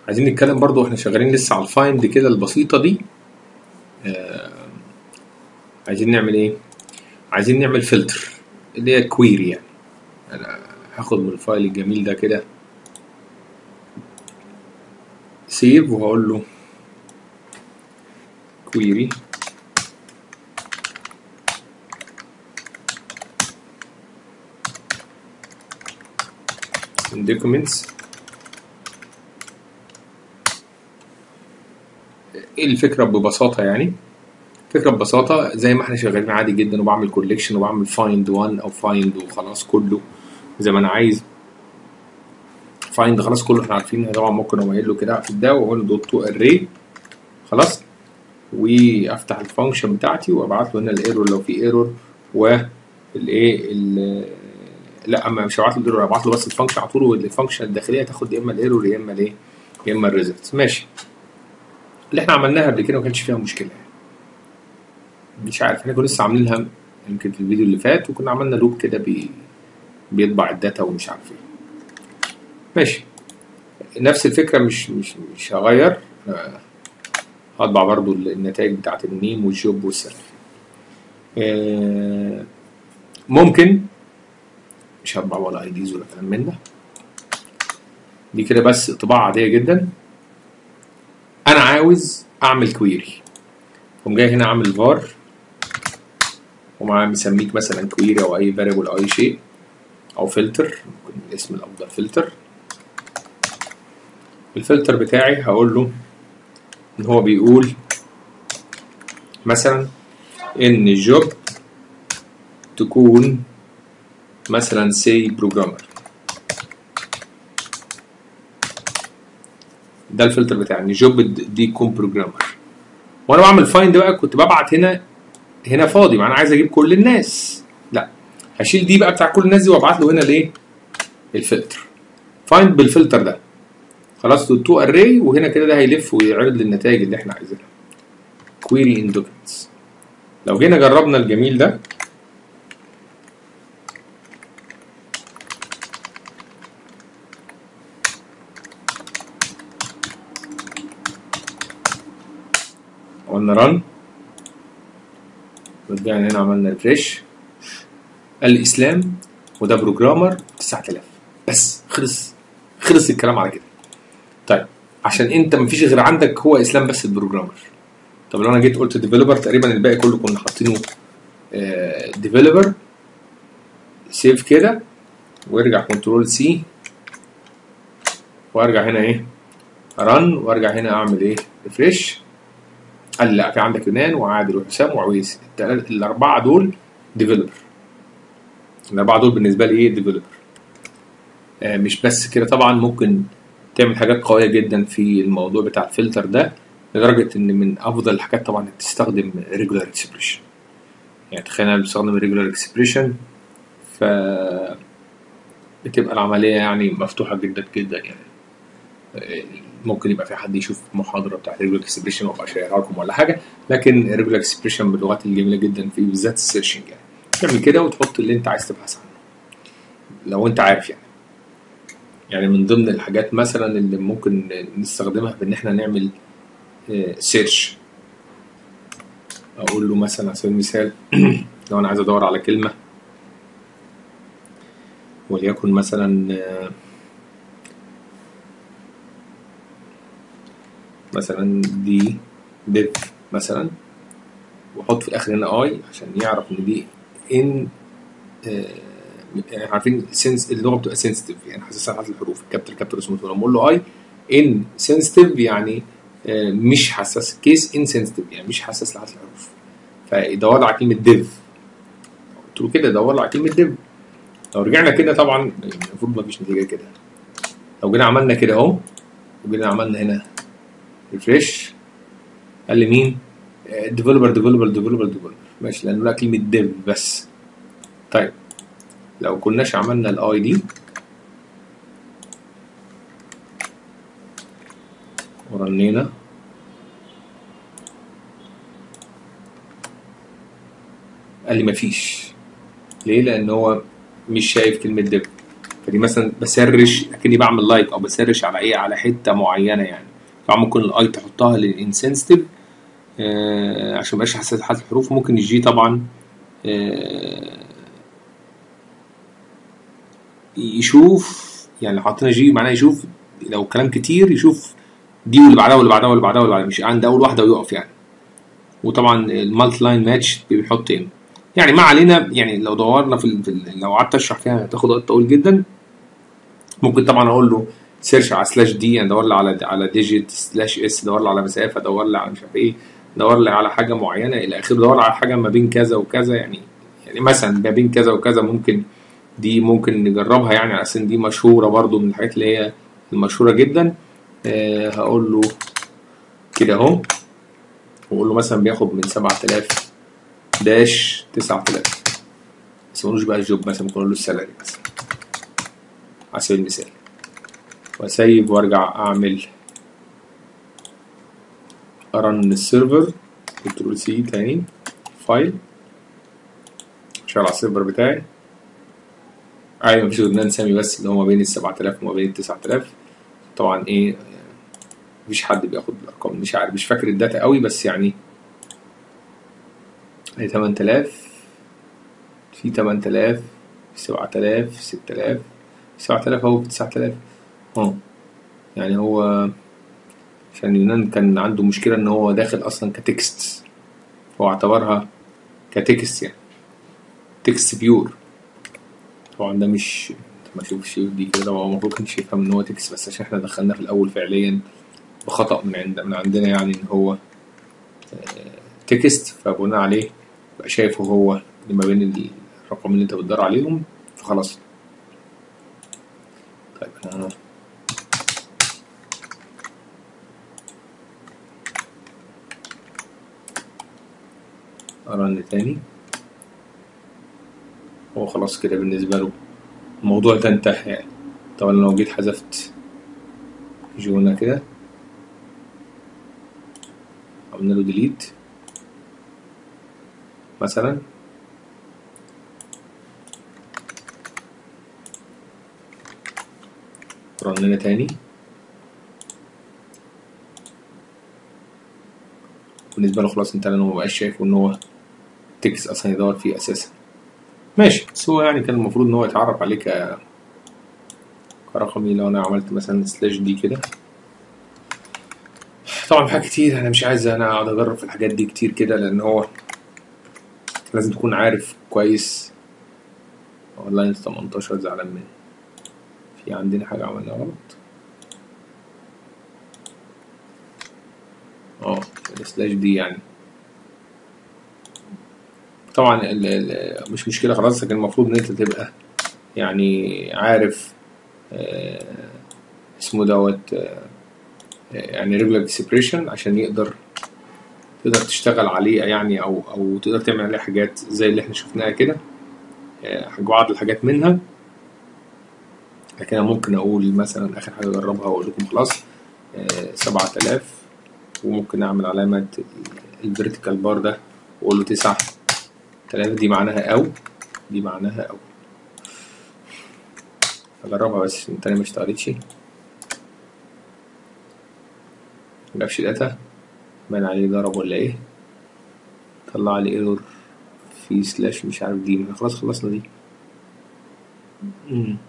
عايزين نتكلم برضو احنا شغالين لسه على الفايند كده البسيطه دي آه عايزين نعمل ايه عايزين نعمل فلتر اللي هي كويري يعني انا هاخد من الفايل الجميل ده كده سيف وهقول له كويري documents ايه الفكره ببساطه يعني الفكره ببساطه زي ما احنا شغالين عادي جدا وبعمل كوليكشن وبعمل فايند 1 او فايند وخلاص كله زي ما انا عايز فايند خلاص كله احنا عارفين طبعا ممكن اقوم قايل له كده اقفل ده واقول له دوت تو اري خلاص وافتح الفانكشن بتاعتي وابعت له هنا الايرور لو في ايرور والايه لا اما مش هبعت له الايرور هبعت له بس الفانكشن على طول والفانكشن الداخليه تاخد يا اما الايرور يا اما الايه يا اما الريزلتس ماشي اللي احنا عملناها قبل كده ما كانش فيها مشكله مش عارف احنا كنا لسه عاملينها يمكن في الفيديو اللي فات وكنا عملنا لوب كده بي بيطبع الداتا ومش عارف ايه ماشي نفس الفكره مش مش مش هغير هطبع برضو النتائج بتاعت النيم والجوب والسيرف ممكن مش هطبع ولا اي ديز ولا كلام من ده دي كده بس طباعه عاديه جدا انا عاوز اعمل كويري قوم جاي هنا اعمل فار ومعاه مسميك مثلا كويري او اي فاريبل او اي شيء او فلتر ممكن الاسم الافضل فلتر الفلتر بتاعي هقول له ان هو بيقول مثلا ان الجوب تكون مثلا سي بروجرامر ده الفلتر بتاعي ان جوب دي يكون بروجرامر وانا بعمل فايند بقى كنت ببعت هنا هنا فاضي ما انا عايز اجيب كل الناس لا هشيل دي بقى بتاع كل الناس دي وابعت له هنا الايه الفلتر فايند بالفلتر ده خلاص تو اري وهنا كده ده هيلف ويعرض لي النتائج اللي احنا عايزينها كويري ان دوكيومنتس لو جينا جربنا الجميل ده قلنا رن رجعنا هنا عملنا ريفريش الاسلام وده بروجرامر 9000 بس خلص خلص الكلام على كده طيب عشان انت مفيش غير عندك هو اسلام بس البروجرامر طب لو انا جيت قلت ديفلوبر تقريبا الباقي كله كنا حاطينه ديفلوبر سيف كده وارجع كنترول سي وارجع هنا ايه رن وارجع هنا اعمل ايه ريفريش قال لي لا في عندك يونان وعادل وحسام وعويس الاربعه دول ديفلوبر الاربعه دول بالنسبه لي ايه ديفلوبر آه مش بس كده طبعا ممكن تعمل حاجات قويه جدا في الموضوع بتاع الفلتر ده لدرجه ان من افضل الحاجات طبعا انك تستخدم ريجولار اكسبريشن يعني تخيل انا بستخدم ريجولار اكسبريشن ف بتبقى العمليه يعني مفتوحه جدا جدا يعني ممكن يبقى في حد يشوف محاضره بتاعت ريجولار اكسبريشن وابقى شاريها لكم ولا حاجه لكن الريجولار اكسبريشن من اللغات الجميله جدا في بالذات السيرشنج يعني تعمل كده وتحط اللي انت عايز تبحث عنه لو انت عارف يعني يعني من ضمن الحاجات مثلا اللي ممكن نستخدمها بان احنا نعمل سيرش اقول له مثلا على سبيل المثال لو انا عايز ادور على كلمه وليكن مثلا مثلا دي ديف مثلا واحط في الاخر هنا اي عشان يعرف ان دي ان يعني عارفين سنس اللغه بتبقى سنسيتيف يعني حساسه على الحروف الكابتر كابتر اسمه لما اقول له اي ان سنسيتيف يعني مش حساس كيس ان سنسيتيف يعني مش حساس لعدد الحروف فيدور له على كلمه ديف قلت له كده دور له على كلمه ديف لو رجعنا كده طبعا المفروض ما فيش نتيجه كده لو جينا عملنا كده اهو وجينا عملنا هنا ريفريش قال لي مين ديفلوبر ديفلوبر ديفلوبر ديفلوبر ماشي لانه لا كلمه ديف بس طيب لو كناش عملنا الاي دي ورنينا قال لي مفيش ليه لان هو مش شايف كلمه ديف فدي مثلا بسرش اكني بعمل لايك او بسرش على ايه على حته معينه يعني فممكن الاي تحطها للانسنسيتيف آه عشان مبقاش حساس حالة الحروف ممكن الجي طبعا آه يشوف يعني لو حطينا جي معناه يشوف لو كلام كتير يشوف دي واللي بعدها واللي بعدها واللي بعدها واللي بعدها مش عند اول واحده ويقف يعني وطبعا المالتي لاين ماتش بيحط ايه يعني ما علينا يعني لو دورنا في, ال... في ال... لو قعدت اشرح فيها هتاخد وقت طويل جدا ممكن طبعا اقول له سيرش على سلاش دي يعني دور لي على على ديجيت سلاش اس دور لي على مسافه دور لي على مش عارف ايه دور لي على حاجه معينه الى اخره دور على حاجه ما بين كذا وكذا يعني يعني مثلا ما بين كذا وكذا ممكن دي ممكن نجربها يعني على اساس ان دي مشهوره برضو من الحاجات اللي هي المشهوره جدا أه هقول له كده اهو واقول له مثلا بياخد من 7000 داش 9000 بس ملوش بقى الجوب مثلا ممكن اقول له السالري مثلا على سبيل المثال واسيب وارجع اعمل ارن السيرفر كنترول سي تاني فايل شغال على السيرفر بتاعي ايوه مفيش غير سامي بس اللي هو ما بين ال 7000 وما بين ال 9000 طبعا ايه مفيش حد بياخد الارقام مش عارف مش فاكر الداتا قوي بس يعني هي 8000 في 8000 في 7000 في 6000 في 7000 اهو في 9000 اه يعني هو عشان يونان كان عنده مشكلة ان هو داخل اصلا كتكست هو اعتبرها كتكست يعني تكست بيور طبعا ده مش ما اشوفش دي كده هو المفروض كانش يفهم ان هو تكست بس عشان احنا دخلنا في الاول فعليا بخطأ من عند من عندنا يعني ان هو تكست فبناء عليه بقى شايفه هو اللي ما بين الرقم اللي انت بتدور عليهم فخلاص طيب انا ارن تاني هو خلاص كده بالنسبة له الموضوع ده انتهى يعني طبعا لو جيت حذفت جونا كده عملنا له ديليت مثلا رننا تاني بالنسبة له خلاص انتهى لانه مبقاش شايفه ان هو تكس اصلا يدور فيه اساسا ماشي بس هو يعني كان المفروض ان هو يتعرف عليه ك كرقمي لو انا عملت مثلا سلاش دي كده طبعا في حاجات كتير انا مش عايز انا اقعد اجرب في الحاجات دي كتير كده لان هو لازم تكون عارف كويس والله انت 18 زعلان مني في عندنا حاجة عملناها غلط اه السلاش دي يعني طبعا ال ال مش مشكلة خلاص لكن المفروض ان انت تبقى يعني عارف آه اسمه دوت آه يعني ريجولار اكسبريشن عشان يقدر تقدر تشتغل عليه يعني او او تقدر تعمل عليه حاجات زي اللي احنا شفناها كده بعض الحاجات منها لكن انا ممكن اقول مثلا اخر حاجه اجربها واقول لكم خلاص سبعة آلاف وممكن اعمل علامه الفيرتيكال بار ده واقول له تسعة آلاف دي معناها او دي معناها او اجربها بس عشان تاني ما اشتغلتش مجابش داتا باين عليه ضرب ولا ايه طلع لي ايرور في سلاش مش عارف دي خلاص خلصنا دي مم.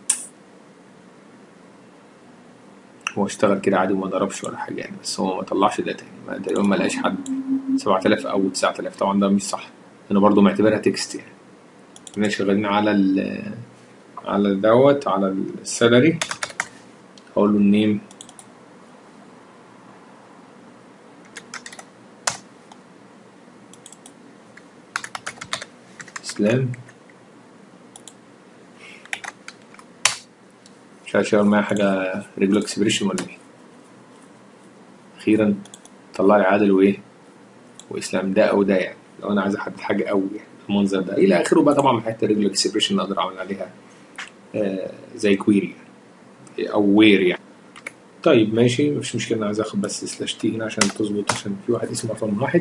هو اشتغل كده عادي وما ضربش ولا حاجه يعني بس هو ما طلعش داتا يعني تقريبا ما لقاش حد 7000 او 9000 طبعا ده مش صح انا برضو معتبرها تكست يعني احنا شغالين على ال على دوت على السالري هقول له النيم اسلام مش عارف شغال معايا حاجة ريجولار اكسبريشن ولا ايه أخيرا طلع لي عادل وايه وإسلام ده أو ده يعني لو أنا عايز أحدد حاجة أو يعني المنظر ده إلى آخره بقى طبعا من حتة ريجولار اكسبريشن أقدر أعمل عليها آه زي كويري يعني أو وير يعني طيب ماشي مفيش مشكلة أنا عايز آخد بس سلاش تي هنا عشان تظبط عشان في واحد اسمه أطول من واحد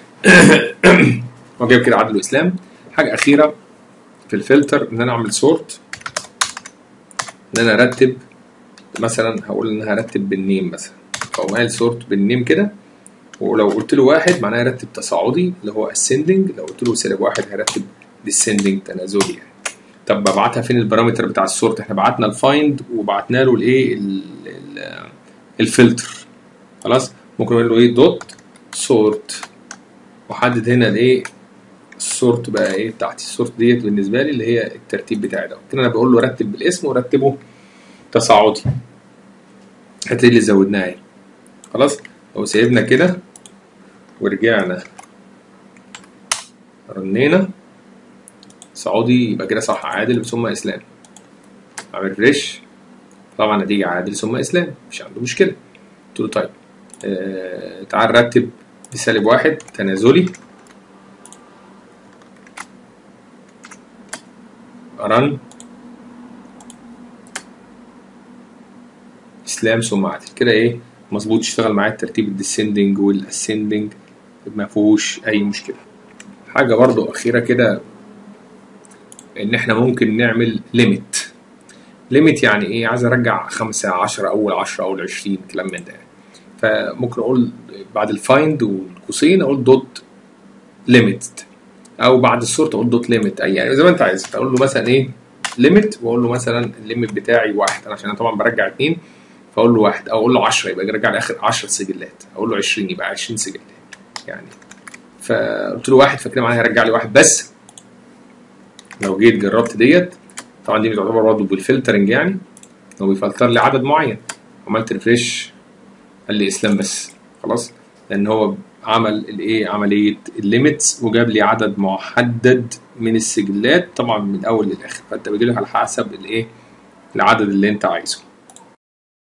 وجايب كده عادل وإسلام حاجة أخيرة في الفلتر إن أنا أعمل سورت ان انا ارتب مثلا هقول ان انا هرتب بالنيم مثلا فاقوم قايل سورت بالنيم كده ولو قلت له واحد معناه يرتب تصاعدي اللي هو ascending لو قلت له سالب واحد هيرتب descending تنازلي يعني طب ببعتها فين البارامتر بتاع السورت احنا بعتنا الفايند وبعتنا له الايه ال- ال- الفلتر خلاص ممكن اقول له ايه دوت سورت واحدد هنا الايه السورت بقى ايه بتاعتي السورت ديت بالنسبه لي اللي هي الترتيب بتاعي ده كده انا بقول له رتب بالاسم ورتبه تصاعدي الحته دي اللي زودناها اهي خلاص لو سيبنا كده ورجعنا رنينا سعودي يبقى كده صح عادل ثم اسلام اعمل فريش طبعا نتيجة عادل ثم اسلام مش عنده مشكلة قلت له طيب آه تعال رتب بسالب واحد تنازلي رن اسلام ثم عادل كده ايه مظبوط اشتغل معايا الترتيب الديسندنج والاسندنج ما فيهوش اي مشكله حاجه برضو اخيره كده ان احنا ممكن نعمل ليميت ليميت يعني ايه عايز ارجع خمسة عشرة اول عشرة اول عشرين كلام من ده فممكن اقول بعد الفايند والقوسين اقول دوت ليميت او بعد السورت اقول دوت ليميت اي يعني زي ما انت عايز تقول له مثلا ايه ليميت واقول له مثلا الليميت بتاعي واحد انا عشان انا طبعا برجع اتنين فاقول له واحد او اقول له 10 يبقى يرجع لي اخر 10 سجلات اقول له 20 يبقى 20 سجل يعني فقلت له واحد فكده معناها هيرجع لي واحد بس لو جيت جربت ديت طبعا دي بتعتبر برضه بالفلترنج يعني هو بيفلتر لي عدد معين عملت ريفريش قال لي اسلام بس خلاص لان هو عمل الايه عمليه الليميتس وجاب لي عدد محدد من السجلات طبعا من الاول للاخر فانت بيجي لك على حسب الايه العدد اللي انت عايزه